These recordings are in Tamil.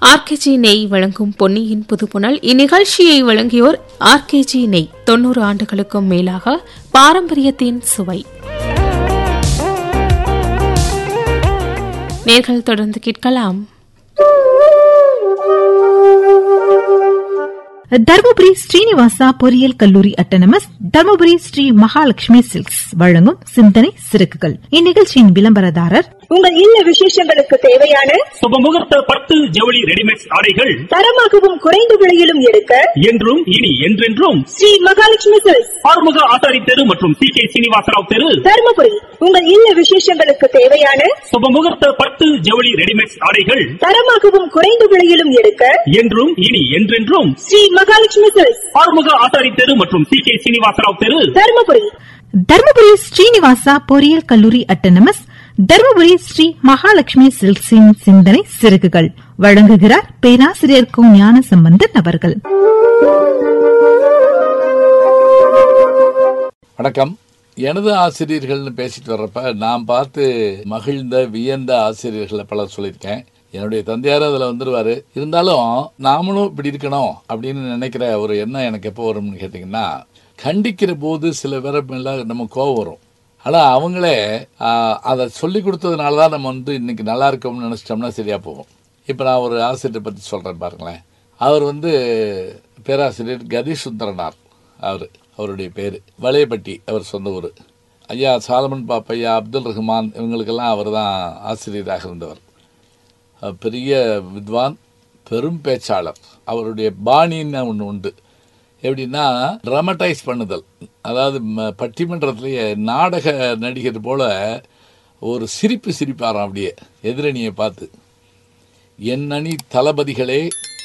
ஆர்கேஜி நெய் வழங்கும் பொன்னியின் புதுப்புணல் இந்நிகழ்ச்சியை வழங்கியோர் ஆர்கேஜி நெய் தொன்னூறு ஆண்டுகளுக்கும் மேலாக பாரம்பரியத்தின் சுவை நேர்கள் தொடர்ந்து கேட்கலாம் தருமபுரி ஸ்ரீனிவாசா பொறியியல் கல்லூரி அட்டனமஸ் தருமபுரி ஸ்ரீ மகாலட்சுமி சில்க்ஸ் வழங்கும் சிந்தனை சிறகுகள் இந்நிகழ்ச்சியின் விளம்பரதாரர் உங்கள் இல்ல விசேஷங்களுக்கு தேவையான சுபமுகூர்த்த பட்டு ஜவுளி ரெடிமேட் ஆடைகள் தரமாகவும் குறைந்த விலையிலும் எடுக்க என்றும் இனி என்றென்றும் ஸ்ரீ மகாலட்சுமி சில்க்ஸ் ஆறுமுக ஆசாரி தெரு மற்றும் சி கே சீனிவாசராவ் தெரு தருமபுரி உங்கள் இல்ல விசேஷங்களுக்கு தேவையான சுபமுகூர்த்த பட்டு ஜவுளி ரெடிமேட் ஆடைகள் தரமாகவும் குறைந்த விலையிலும் எடுக்க என்றும் இனி என்றென்றும் ஸ்ரீ மகாலட்சுமி சில்க்ஸ் ஆறுமுக ஆசாரி தெரு மற்றும் சி கே சீனிவாசராவ் தெரு தருமபுரி தருமபுரி ஸ்ரீனிவாசா பொறியியல் கல்லூரி அட்டனமஸ் தருமபுரி ஸ்ரீ மகாலட்சுமி சில்க்ஸின் சிந்தனை சிறகுகள் வழங்குகிறார் பேராசிரியர் கு ஞான சம்பந்தன் அவர்கள் வணக்கம் எனது ஆசிரியர்கள்னு பேசிட்டு வர்றப்ப நான் பார்த்து மகிழ்ந்த வியந்த ஆசிரியர்களை பல சொல்லியிருக்கேன் என்னுடைய தந்தையார் அதில் வந்துருவாரு இருந்தாலும் நாமளும் இப்படி இருக்கணும் அப்படின்னு நினைக்கிற ஒரு எண்ணம் எனக்கு எப்போ வரும்னு கேட்டிங்கன்னா கண்டிக்கிற போது சில பேரை மேல நம்ம கோவம் வரும் ஆனால் அவங்களே ஆஹ், அதை சொல்லி கொடுத்ததுனால தான் நம்ம வந்து இன்னைக்கு நல்லா இருக்கோம்னு நினச்சிட்டோம்னா சரியாக போகும் இப்போ நான் ஒரு ஆசிரியரை பற்றி சொல்கிறேன் பாருங்களேன் அவர் வந்து பேராசிரியர் கதிசுந்தரனார் அவர் அவருடைய பேர் வளையப்பட்டி அவர் சொந்த ஊர் ஐயா சாலமன் பாப்பையா அப்துல் ரஹ்மான் இவங்களுக்கெல்லாம் அவர் தான் ஆசிரியராக இருந்தவர் அஹ் பெரிய வித்வான் பெரும் பேச்சாளர் அவருடைய பாணின்னு ஒன்று உண்டு எப்படின்னா ட்ரமடைஸ் பண்ணுதல் அதாவது ம- பட்டிமன்றத்திலேயே நாடக நடிகர் போல ஒரு சிரிப்பு சிரிப்பாராம் அப்படியே எதிரணியை பார்த்து என் அணி தளபதிகளே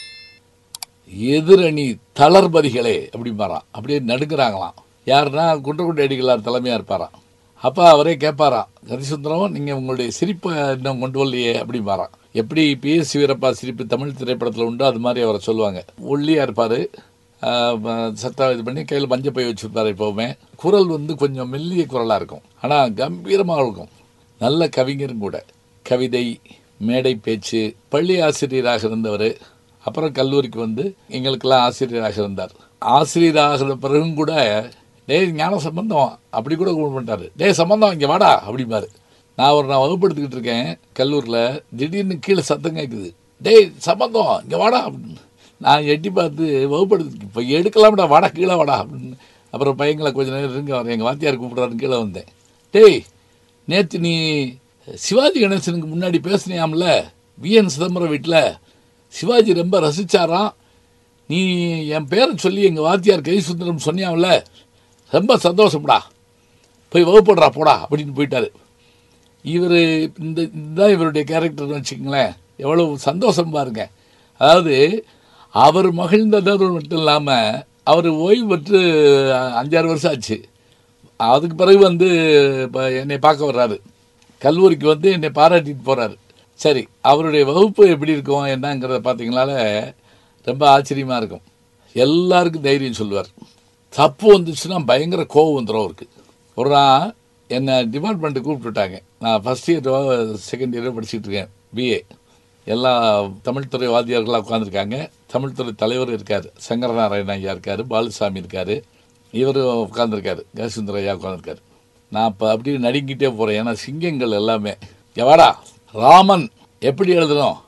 எதிரணி தளர்பதிகளே அப்படிம்பாராம் அப்படியே நடுங்குறாங்களாம் யாருன்னா குன்றக்குடி அடிகளார் தலைமையாக இருப்பாராம் அப்போ அவரே கேட்பாராம் கதிசுந்தரம் நீங்கள் உங்களுடைய சிரிப்பை இன்னும் கொண்டு வரலையே அப்படிம்பாராம் எப்படி பிஎஸ் வீரப்பா சிரிப்பு தமிழ் திரைப்படத்தில் உண்டோ அது மாதிரி அவரை சொல்லுவாங்க ஒல்லியாக இருப்பார் சத்தம் இது பண்ணி கையில் மஞ்சள் பை வச்சுருப்பார் எப்போவுமே குரல் வந்து கொஞ்சம் மெல்லிய குரலாக இருக்கும் ஆனால் கம்பீரமாக இருக்கும் நல்ல கவிஞரும் கூட கவிதை மேடை பேச்சு பள்ளி ஆசிரியராக இருந்தவர் அப்புறம் கல்லூரிக்கு வந்து எங்களுக்கெல்லாம் ஆசிரியராக இருந்தார் ஆசிரியராகிற பிறகும் கூட டேய் ஞான சம்பந்தம் அப்படி கூட கூப்பிட மாட்டார் டேய் சம்பந்தம் இங்கே வாடா அப்படிம்பாரு நான் ஒரு நான் வகுப்படுத்திக்கிட்டு இருக்கேன் கல்லூரியில் திடீர்னு கீழே சத்தம் கேட்குது டேய் சம்பந்தம் இங்கே வாடா அப்படின்னு நான் எட்டி பார்த்து வகுப்படுத்து இப்போ எடுக்கலாம்டா வாடா கீழே வாடா அப்படின்னு அப்புறம் பையங்களை கொஞ்ச நேரம் இருங்க அவர் எங்கள் வாத்தியார் கூப்பிட்றாருன்னு கீழே வந்தேன் டேய் நேற்று நீ சிவாஜி கணேசனுக்கு முன்னாடி பேசுனியாம்ல விஎன் சிதம்பரம் வீட்டில் சிவாஜி ரொம்ப ரசிச்சாராம் நீ என் பேரை சொல்லி எங்கள் வாத்தியார் கை சுந்தரம் சொன்னியாம்ல ரொம்ப சந்தோஷம்டா போய் வகுப்படுறா போடா அப்படின்னு போயிட்டாரு இவர் இந்த இதுதான் இவருடைய கேரக்டர்னு வச்சுக்கோங்களேன் எவ்வளவு சந்தோஷம் பாருங்க அதாவது அவர் மகிழ்ந்ததோடு மட்டும் இல்லாமல் அவர் ஓய்வு பெற்று அஞ்சாறு வருஷம் ஆச்சு அதுக்கு பிறகு வந்து இப்போ என்னை பார்க்க வர்றாரு கல்லூரிக்கு வந்து என்னை பாராட்டிட்டு போகிறாரு சரி அவருடைய வகுப்பு எப்படி இருக்கும் என்னங்கிறத பார்த்தீங்கனால ரொம்ப ஆச்சரியமாக இருக்கும் எல்லாருக்கும் தைரியம் சொல்லுவார் தப்பு வந்துச்சுன்னா பயங்கர கோவம் வந்துடும் அவருக்கு ஒரு நாள் என்னை டிபார்ட்மெண்ட்டு கூப்பிட்டுட்டாங்க நான் ஃபஸ்ட் இயர் செகண்ட் இயரோ படிச்சுட்டு இருக்கேன் பிஏ எல்லா தமிழ்துறை வாத்தியார்களாக உட்காந்துருக்காங்க தமிழ்துறை தலைவர் இருக்கார் சங்கரநாராயண ஐயா இருக்கார் பாலுசாமி இருக்கார் இவர் உட்காந்துருக்காரு கசுந்தர ஐயா உட்காந்துருக்காரு நான் இப்போ அப்படியே நடுங்கிட்டே போகிறேன் ஏன்னா சிங்கங்கள் எல்லாமே எவாடா ராமன் எப்படி எழுதணும்